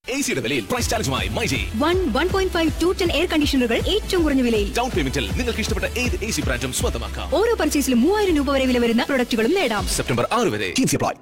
A സിയുടെ വിലയിൽ price ചാലഞ്ചുമായി myG one one point five two ten air കണ്ടീഷണറുകൾ ഏറ്റവും കുറഞ്ഞ വിലയിൽ ഡൗൺ പേയ്മെന്റിൽ നിങ്ങൾക്ക് ഇഷ്ടപ്പെട്ട ഏത് എ സി ബ്രാൻഡും സ്വന്തമാക്കാം ഓരോ പർച്ചേസിലും മൂവായിരം രൂപ വരെ വില വരുന്ന പ്രൊഡക്റ്റുകളും നേടാം സെപ്റ്റംബർ ആറ് വരെ അപ്ലൈ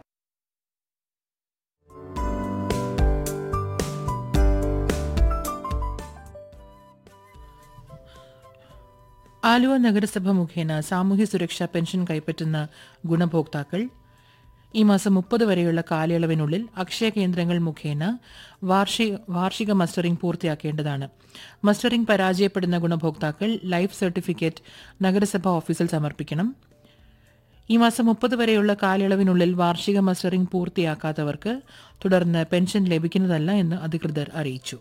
ആലുവ നഗരസഭ മുഖേന സാമൂഹ്യ സുരക്ഷാ പെൻഷൻ കൈപ്പറ്റുന്ന ഗുണഭോക്താക്കൾ ഈ മാസം മുപ്പത് വരെയുള്ള കാലയളവിനുള്ളിൽ അക്ഷയ കേന്ദ്രങ്ങൾ മുഖേന വാർഷിക വാർഷിക മസ്റ്ററിംഗ് പൂർത്തിയാക്കേണ്ടതാണ് മസ്റ്ററിംഗ് പരാജയപ്പെടുന്ന ഗുണഭോക്താക്കൾ ലൈഫ് സർട്ടിഫിക്കറ്റ് നഗരസഭ ഓഫീസിൽ സമർപ്പിക്കണം ഈ മാസം മുപ്പത് വരെയുള്ള കാലയളവിനുള്ളിൽ വാർഷിക മസ്റ്ററിംഗ് പൂർത്തിയാക്കാത്തവർക്ക് തുടർന്ന് പെൻഷൻ ലഭിക്കുന്നതല്ല എന്ന് അധികൃതർ അറിയിച്ചു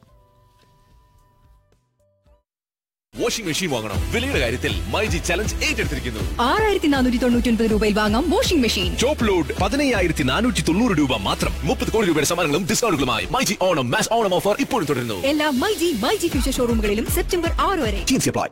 വാഷിംഗ് മെഷീൻ വാങ്ങണം വിലയുടെ കാര്യത്തിൽ മൈജി ചലഞ്ച് ഏറ്റെടുത്തിരിക്കുന്നു ആറായിരത്തി നാനൂറ്റി തൊണ്ണൂറ്റി ഒൻപത് രൂപയിൽ വാങ്ങാം വാഷിംഗ് മെഷീൻ ടോപ്പ് ലോഡ് പതിനയ്യായിരത്തി നാനൂറ്റി തൊണ്ണൂറ് രൂപ മാത്രം മുപ്പത് കോടി രൂപയുടെ സമ്മാനങ്ങളും ഡിസ്കൗണ്ടുകളുമായി മൈജി ഓണം മാസ് ഓണം ഓഫർ ഇപ്പോഴും തുടരുന്നു എല്ലാ മൈജി മൈജി ഫ്യൂച്ചർ ഷോറൂമുകളിലും സെപ്റ്റംബർ ആറ് വരെ apply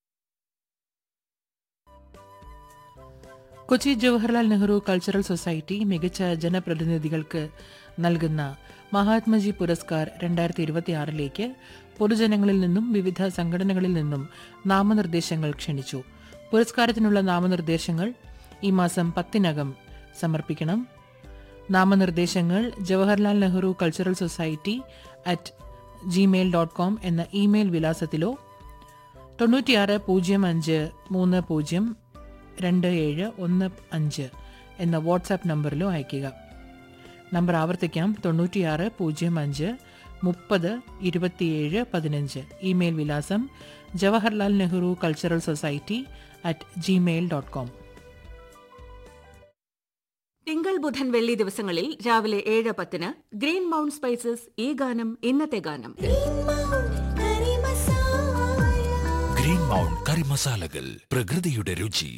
Kochi Jawaharlal Nehru cultural society മികച്ച ജനപ്രതിനിധികൾക്ക് നൽകുന്ന മഹാത്മജി പുരസ്കാർ രണ്ടായിരത്തി ഇരുപത്തിയാറിലേക്ക് പൊതുജനങ്ങളിൽ നിന്നും വിവിധ സംഘടനകളിൽ നിന്നും നാമനിർദ്ദേശങ്ങൾ ക്ഷണിച്ചു പുരസ്കാരത്തിനുള്ള നാമനിർദ്ദേശങ്ങൾ ഈ മാസം പത്തിനകം സമർപ്പിക്കണം നാമനിർദ്ദേശങ്ങൾ Jawaharlal Nehru cultural society at Gmail dot com എന്ന ഇമെയിൽ വിലാസത്തിലോ തൊണ്ണൂറ്റിയാറ് പൂജ്യം അഞ്ച് മൂന്ന് പൂജ്യം രണ്ട് ഏഴ് ഒന്ന് അഞ്ച് എന്ന വാട്സാപ്പ് നമ്പറിലോ അയയ്ക്കുക നമ്പർ ആവർത്തിക്കാം തൊണ്ണൂറ്റിയാറ് പൂജ്യം അഞ്ച് മുപ്പത് ഇരുപത്തിയേഴ് പതിനഞ്ച് ഇമെയിൽ വിലാസം Jawaharlal Nehru cultural society at Gmail dot com തിങ്കൾ ബുധൻ വെള്ളി ദിവസങ്ങളിൽ രാവിലെ ഏഴ് പത്തിന് ഗ്രീൻ മൗണ്ട് സ്പൈസസ് ഈ ഗാനം ഇന്നത്തെ ഗാനം ഗ്രീൻ മൗണ്ട് കറി മസാലകൾ പ്രകൃതിയുടെ രുചി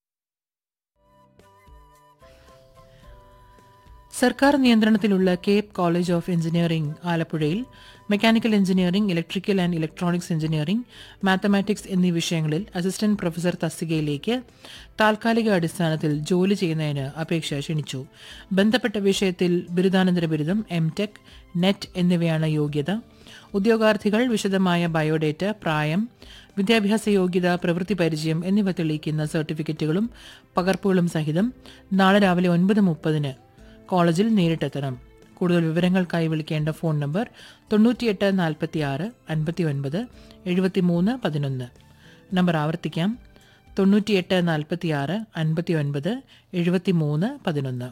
സർക്കാർ നിയന്ത്രണത്തിലുള്ള കേപ്പ് കോളേജ് ഓഫ് എഞ്ചിനീയറിംഗ് ആലപ്പുഴയിൽ mechanical engineering electrical and electronics engineering mathematics എന്നീ വിഷയങ്ങളിൽ അസിസ്റ്റന്റ് പ്രൊഫസർ തസ്തികയിലേക്ക് താൽക്കാലിക അടിസ്ഥാനത്തിൽ ജോലി ചെയ്യുന്നതിന് അപേക്ഷ ക്ഷണിച്ചു ബന്ധപ്പെട്ട വിഷയത്തിൽ ബിരുദാനന്തര ബിരുദം എം ടെക് നെറ്റ് എന്നിവയാണ് യോഗ്യത ഉദ്യോഗാർത്ഥികൾ വിശദമായ ബയോഡേറ്റ പ്രായം വിദ്യാഭ്യാസ യോഗ്യത പ്രവൃത്തി പരിചയം എന്നിവ തെളിയിക്കുന്ന സർട്ടിഫിക്കറ്റുകളും പകർപ്പുകളും സഹിതം നാളെ രാവിലെ ഒൻപത് മുപ്പതിന് കോളേജിൽ നേരിട്ടെത്തണം കൂടുതൽ വിവരങ്ങൾക്കായി വിളിക്കേണ്ട ഫോൺ നമ്പർ തൊണ്ണൂറ്റിയെട്ട് നാൽപ്പത്തി ആറ് അൻപത്തി ഒൻപത് എഴുപത്തി മൂന്ന് പതിനൊന്ന് നമ്പർ ആവർത്തിക്കാം തൊണ്ണൂറ്റിയെട്ട് നാൽപ്പത്തി ആറ് അൻപത്തി ഒൻപത് എഴുപത്തി മൂന്ന് പതിനൊന്ന്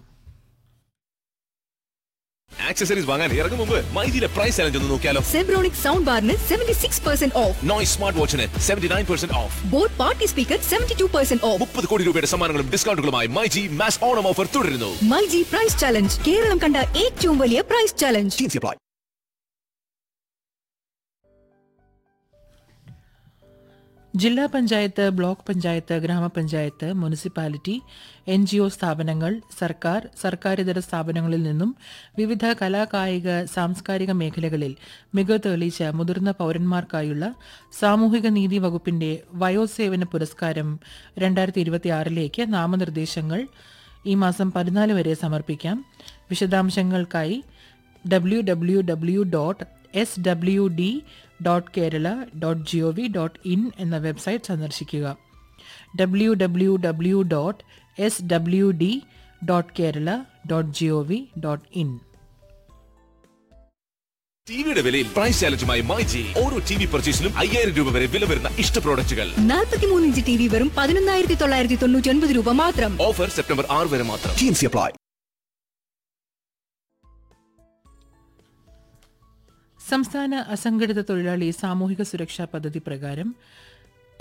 ആക്സസറീസ് വാങ്ങാൻ ഇറങ്ങും മുമ്പ് മൈജിയിലെ പ്രൈസ് ചലഞ്ച് ഒന്ന് നോക്കിയാലോ സെബ്രോണിക് സൗണ്ട് ബാറിന് seventy six percent off Noise smart വാച്ചിന് seventy nine percent off boAt party speaker seventy two percent off മുപ്പത് കോടി രൂപയുടെ സമ്മാനങ്ങളും ഡിസ്കൗണ്ടുകളുമായി മൈജി മാസ് ഓണം ഓഫർ തുടരുന്നു മൈജി പ്രൈസ് ചലഞ്ച് കേരളം കണ്ട ഏറ്റവും വലിയ പ്രൈസ് ചലഞ്ച് അപ്ലൈ ജില്ലാ പഞ്ചായത്ത് ബ്ലോക്ക് പഞ്ചായത്ത് ഗ്രാമപഞ്ചായത്ത് മുനിസിപ്പാലിറ്റി എൻ ജി ഒ സ്ഥാപനങ്ങൾ സർക്കാർ സർക്കാരിതര സ്ഥാപനങ്ങളിൽ നിന്നും വിവിധ കലാകായിക സാംസ്കാരിക മേഖലകളിൽ മികവ് തെളിയിച്ച മുതിർന്ന പൗരന്മാർക്കായുള്ള സാമൂഹിക നീതി വകുപ്പിന്റെ വയോസേവന പുരസ്കാരം രണ്ടായിരത്തി ഇരുപത്തിയാറിലേക്ക് നാമനിർദ്ദേശങ്ങൾ ഈ മാസം പതിനാല് വരെ സമർപ്പിക്കാം വിശദാംശങ്ങൾക്കായി W W W dot S W D dot Kerala dot G O V dot in എന്ന വെബ്സൈറ്റ് സന്ദർശിക്കുക W W W dot S W D dot Kerala dot G O V dot in ടിവിയുടെ വിലയിൽ പ്രൈസ് ചാലഞ്ചുമായി മൈജി ഓരോ ടി വി പർച്ചേസിലും അയ്യായിരം രൂപ വരെ വില വരുന്ന ഇഷ്ട പ്രോഡക്റ്റുകൾ നാൽപ്പത്തിമൂന്ന് ഇഞ്ച് ടി വി വെറും പതിനൊന്നായിരത്തി തൊള്ളായിരത്തി തൊണ്ണൂറ്റി ഒൻപത് രൂപ മാത്രം ഓഫർ സെപ്റ്റംബർ ആറ് വരെ മാത്രം അപ്ലൈ സംസ്ഥാന അസംഘടിത തൊഴിലാളി സാമൂഹിക സുരക്ഷാ പദ്ധതി പ്രകാരം